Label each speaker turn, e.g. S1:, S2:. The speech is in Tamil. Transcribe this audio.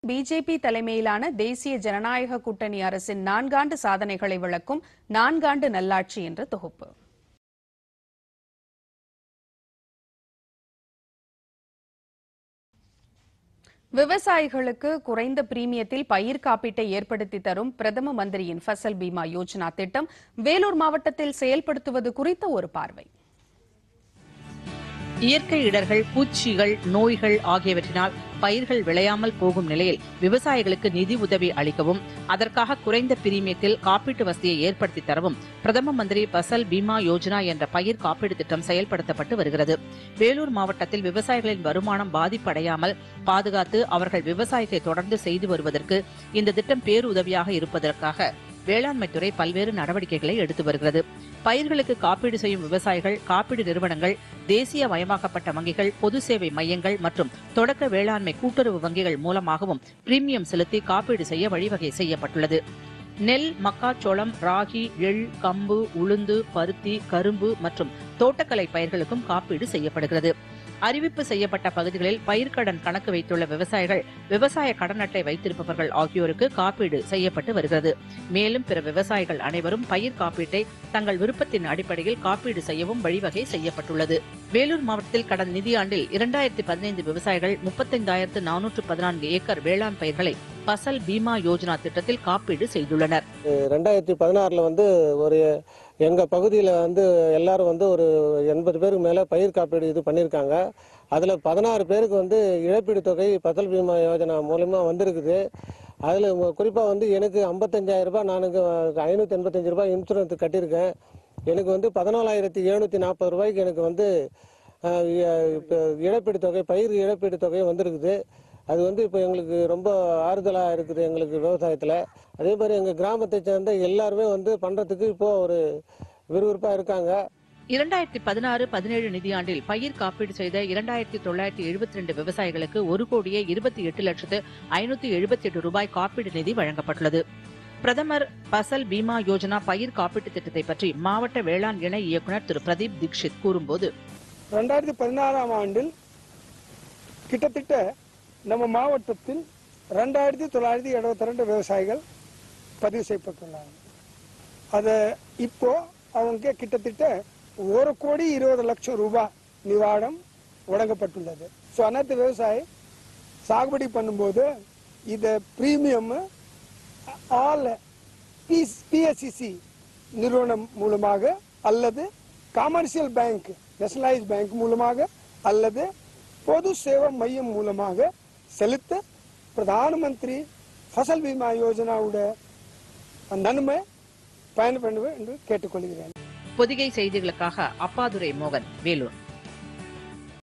S1: பிஜேபி தலைமையிலான தேசிய ஜனநாயக கூட்டணி அரசின் நான்காண்டு சாதனைகளை விளக்கும் நான்காண்டு நல்லாட்சி என்ற தொகுப்பு விவசாயிகளுக்கு குறைந்த பிரீமியத்தில் பயிர் காப்பீட்டை ஏற்படுத்தி தரும் பிரதம மந்திரியின் ஃபசல் பீமா யோஜனா திட்டம் வேலூர் மாவட்டத்தில் செயல்படுத்துவது குறித்த ஒரு பார்வை
S2: இயற்கை இடர்கள் பூச்சிகள் நோய்கள் ஆகியவற்றினால் பயிர்கள் விளையாமல் போகும் நிலையில் விவசாயிகளுக்கு நிதி உதவி அளிக்கவும் அதற்காக குறைந்த பிரீமியத்தில் காப்பீட்டு வசதியை ஏற்படுத்தி தரவும் பிரதம மந்திரி பசல் பீமா யோஜனா என்ற பயிர் காப்பீடு திட்டம் செயல்படுத்தப்பட்டு வருகிறது வேலூர் மாவட்டத்தில் விவசாயிகளின் வருமானம் பாதிப்படையாமல் பாதுகாத்து அவர்கள் விவசாயத்தை தொடர்ந்து செய்து வருவதற்கு இந்த திட்டம் பேருதவியாக இருப்பதற்காக வேளாண்மைத்துறை பல்வேறு நடவடிக்கைகளை எடுத்து வருகிறது பயிர்களுக்கு காப்பீடு செய்யும் விவசாயிகள் காப்பீடு நிறுவனங்கள் தேசிய மயமாக்கப்பட்ட வங்கிகள் பொது சேவை மையங்கள் மற்றும் தொடக்க வேளாண்மை கூட்டுறவு வங்கிகள் மூலமாகவும் பிரீமியம் செலுத்தி காப்பீடு செய்ய வழிவகை செய்யப்பட்டுள்ளது நெல் மக்காச்சோளம் ராகி எள் கம்பு உளுந்து பருத்தி கரும்பு மற்றும் தோட்டக்கலை பயிர்களுக்கும் காப்பீடு செய்யப்படுகிறது அறிவிப்பு செய்யப்பட்ட பகுதிகளில் பயிர்க்கடன் கணக்கு வைத்துள்ள விவசாயிகள் விவசாய கடன் அட்டை வைத்திருப்பவர்கள் ஆகியோருக்கு காப்பீடு செய்யப்பட்டு வருகிறது மேலும் பிற விவசாயிகள் அனைவரும் பயிர் காப்பீட்டை தங்கள் விருப்பத்தின் அடிப்படையில் காப்பீடு செய்யவும் வழிவகை செய்யப்பட்டுள்ளது வேலூர் மாவட்டத்தில் கடந்த நிதியாண்டில் இரண்டாயிரத்தி பதினைந்து விவசாயிகள் முப்பத்தைந்தாயிரத்து நானூற்று பதினான்கு ஏக்கர் வேளாண் பயிர்களை பசல் பீமா யோஜனா திட்டத்தில் காப்பீடு செய்துள்ளனர்
S3: ரெண்டாயிரத்தி பதினாறில் வந்து ஒரு எங்கள் பகுதியில் வந்து எல்லாரும் வந்து ஒரு எண்பது பேருக்கு மேலே பயிர் காப்பீடு இது பண்ணியிருக்காங்க அதில் பதினாறு பேருக்கு வந்து இழப்பீடு தொகை பசல் பீமா யோஜனா மூலமா வந்திருக்குது அதில் குறிப்பாக வந்து எனக்கு 55000 ரூபாய் நானுக்கு ஐநூற்றி எண்பத்தஞ்சு ரூபாய் இன்சூரன்ஸ் கட்டியிருக்கேன் எனக்கு வந்து பதினாலாயிரத்தி எழுநூற்றி நாற்பது ரூபாய்க்கு எனக்கு வந்து அஹ், இ- இப்ப இழப்பீடு தொகை பயிர் இழப்பீடு தொகை வந்திருக்குது அது வந்து இப்போ எங்களுக்கு ரொம்ப ஆறுதலாக இருக்குது எங்களுக்கு விவசாயத்தில் அதே மாதிரி எங்கள் கிராமத்தை சேர்ந்த எல்லாருமே வந்து பண்ணுறதுக்கு இப்போ ஒரு விறுவிறுப்பாக இருக்காங்க
S2: இரண்டாயிரத்தி பதினாறு பதினேழு நிதியாண்டில் பயிர் காப்பீடு செய்த இரண்டாயிரத்தி தொள்ளாயிரத்தி எழுபத்தி ரெண்டு விவசாயிகளுக்கு ஒரு கோடியே இருபத்தி எட்டு லட்சத்து ஐநூத்தி எழுபத்தி எட்டு ரூபாய் காப்பீடு நிதி வழங்கப்பட்டுள்ளது பிரதமர் பசல் பீமா யோஜனா பயிர் காப்பீட்டு திட்டத்தை பற்றி மாவட்ட வேளாண் இணை இயக்குநர் திரு பிரதீப் தீக்ஷித் கூறும்போது
S4: ரெண்டாயிரத்தி பதினாறாம் ஆண்டில் கிட்டத்தட்ட நம்ம மாவட்டத்தில் ரெண்டாயிரத்தி தொள்ளாயிரத்தி எழுபத்தி ரெண்டு விவசாயிகள் பதிவு செய்யப்பட்டுள்ளாங்க அதை இப்போ அவங்க கிட்டத்தட்ட ஒரு கோடி இருபது லட்சம் ரூபாய் நிவாரணம் வழங்கப்பட்டுள்ளது ஸோ அனைத்து விவசாயி சாகுபடி பண்ணும்போது இதை பிரீமியம் ஆல் பிஎஸ்சிசி நிறுவனம் மூலமாக அல்லது கமர்ஷியல் பேங்க் நேஷனலைஸ் பேங்க் மூலமாக அல்லது பொது சேவை மையம் மூலமாக செலுத்த பிரதான மந்திரி ஃபசல் பீமா யோஜனாவோட நன்மை பயன்படுவது என்று கேட்டுக்கொள்கிறேன்
S2: பொதிகை செய்திகளுக்காக அப்பாதுரை மோகன் வேலூர்